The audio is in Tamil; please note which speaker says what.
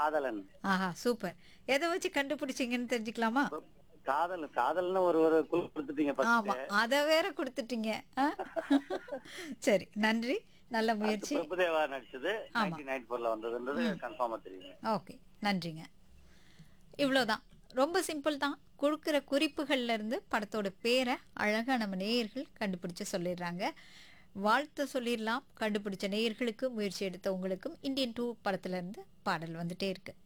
Speaker 1: காதலன்
Speaker 2: ஆஹா சூப்பர் எதை வச்சு கண்டுபிடிச்சீங்கன்னு தெரிஞ்சுக்கலாமா
Speaker 1: காதல் காதல்னு ஒரு ஒரு குழு கொடுத்துட்டீங்க
Speaker 2: ஆமா
Speaker 1: first.
Speaker 2: அதை வேற கொடுத்துட்டீங்க ஆ? சரி நன்றி நல்ல
Speaker 1: அடுத்து
Speaker 2: முயற்சி
Speaker 1: பிரபுதேவா நடிச்சது
Speaker 2: ஆமா.
Speaker 1: நைன்டீன் நைன் ஃபோர்ல வந்ததுன்றது கன்ஃபார்மா தெரியுங்க
Speaker 2: ஓகே நன்றிங்க இவ்வளோதான் ரொம்ப சிம்பிள் தான் கொடுக்குற குறிப்புகள்ல இருந்து படத்தோட பேரை அழகா நம்ம நேயர்கள் கண்டுபிடிச்சு சொல்லிடுறாங்க வாழ்த்து சொல்லிடலாம் கண்டுபிடிச்ச நேயர்களுக்கு முயற்சி எடுத்த உங்களுக்கும் இந்தியன் டூ படத்துல இருந்து பாடல் வந்துட்டே இருக்கு